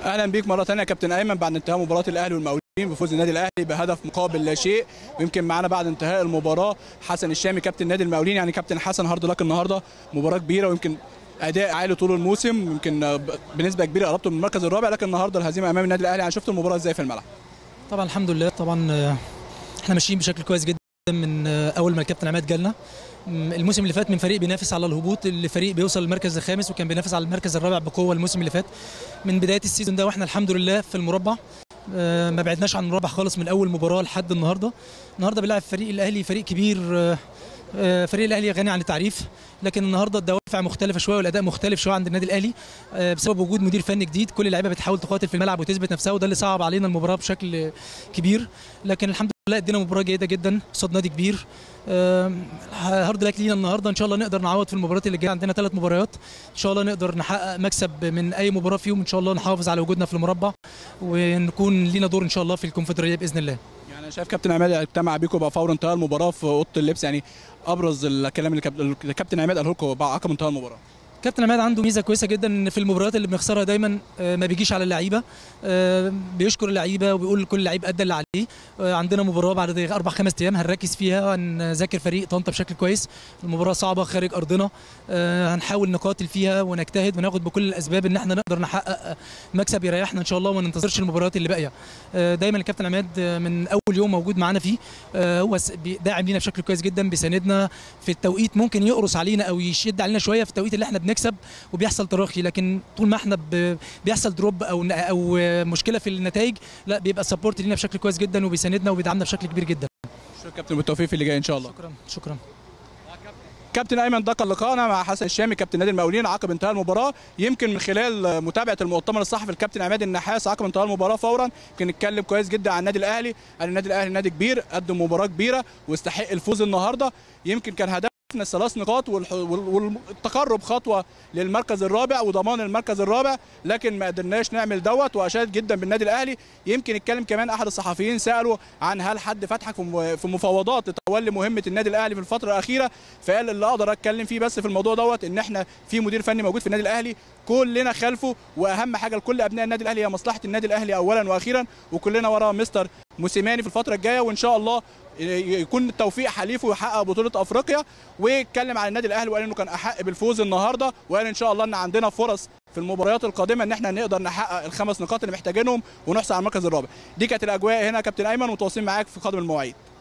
اهلا بيك مره ثانيه يا كابتن ايمن بعد انتهاء مباراه الاهلي والمقاولين بفوز النادي الاهلي بهدف مقابل لا شيء ويمكن معانا بعد انتهاء المباراه حسن الشامي كابتن نادي المقاولين يعني كابتن حسن هارد لك النهارده مباراه كبيره ويمكن اداء عالي طول الموسم يمكن بنسبه كبيره قربته من المركز الرابع لكن النهارده الهزيمه امام النادي الاهلي يعني شفت المباراه ازاي في الملعب طبعا الحمد لله طبعا آه، احنا ماشيين بشكل كويس جدا من آه، اول ما الكابتن عماد جالنا م، الموسم اللي فات من فريق بينافس على الهبوط لفريق بيوصل للمركز الخامس وكان بينافس على المركز الرابع بقوه الموسم اللي فات من بدايه السيزون ده واحنا الحمد لله في المربع آه، ما بعدناش عن المربع خالص من اول مباراه لحد النهارده النهارده بيلعب فريق الاهلي فريق كبير آه، آه، فريق الاهلي غني عن التعريف لكن النهارده الدوافع مختلفه شويه والاداء مختلف شويه عند النادي الاهلي آه، بسبب وجود مدير فني جديد كل اللعيبه بتحاول تقاتل في الملعب وتثبت نفسها وده اللي صعب علينا المباراه بشكل كبير لكن الحمد لله ادينا مباراه جيده جدا قصاد نادي كبير آه، هارد لك لينا النهارده ان شاء الله نقدر نعوض في المباريات اللي جايه عندنا ثلاث مباريات ان شاء الله نقدر نحقق مكسب من اي مباراه فيهم ان شاء الله نحافظ على وجودنا في المربع ونكون لينا دور ان شاء الله في الكونفدراليه باذن الله يعني انا شايف كابتن عماد اجتمع بيكم بقى فور انتهاء المباراه في اوضه اللبس يعني ابرز الكلام اللي كاب- اللي الكابتن عماد قاله لكم بعد عقب انتهاء المباراه كابتن عماد عنده ميزه كويسه جدا ان في المباريات اللي بنخسرها دايما آه، ما بيجيش على اللعيبه آه، بيشكر اللعيبه وبيقول كل لعيب ادى اللي عليه آه، عندنا مباراه بعد اربع خمس ايام هنركز فيها هنذاكر فريق طنطا بشكل كويس المباراه صعبه خارج ارضنا آه، هنحاول نقاتل فيها ونجتهد وناخد بكل الاسباب ان احنا نقدر نحقق مكسب يريحنا ان شاء الله وما ننتظرش المباريات اللي باقيه آه، دايما الكابتن عماد آه، من اول يوم موجود معانا فيه آه، هو س- بي- داعم لينا بشكل كويس جدا بيساندنا في التوقيت ممكن يقرص علينا او يشد علينا شويه في التوقيت اللي احنا بنكسب وبيحصل تراخي لكن طول ما احنا ب- بيحصل دروب او او مشكله في النتائج لا بيبقى سبورت لينا بشكل كويس جدا وبيساندنا وبيدعمنا بشكل كبير جدا شكرا كابتن بالتوفيق في اللي جاي ان شاء الله شكرا شكرا كابتن ايمن ده كان لقاءنا مع حسن الشامي كابتن نادي المقاولين عقب انتهاء المباراه يمكن من خلال متابعه المؤتمر الصحفي الكابتن عماد النحاس عقب انتهاء المباراه فورا يمكن نتكلم كويس جدا عن النادي الاهلي قال النادي الاهلي نادي كبير قدم مباراه كبيره واستحق الفوز النهارده يمكن كان هدفنا الثلاث نقاط والح- وال- والتقرب خطوه للمركز الرابع وضمان المركز الرابع لكن ما قدرناش نعمل دوت واشاد جدا بالنادي الاهلي يمكن اتكلم كمان احد الصحفيين سالوا عن هل حد فتحك في م- في مفاوضات لتولي مهمه النادي الاهلي في الفتره الاخيره فقال اللي اقدر اتكلم فيه بس في الموضوع دوت ان احنا في مدير فني موجود في النادي الاهلي كلنا خلفه واهم حاجه لكل ابناء النادي الاهلي هي مصلحه النادي الاهلي اولا واخيرا وكلنا ورا مستر موسيماني في الفتره الجايه وان شاء الله يكون التوفيق حليفه ويحقق بطوله افريقيا واتكلم عن النادي الاهلي وقال انه كان احق بالفوز النهارده وقال ان شاء الله ان عندنا فرص في المباريات القادمه ان احنا نقدر نحقق الخمس نقاط اللي محتاجينهم ونحصل على المركز الرابع دي كانت الاجواء هنا يا كابتن ايمن وتواصلين معاك في قادم المواعيد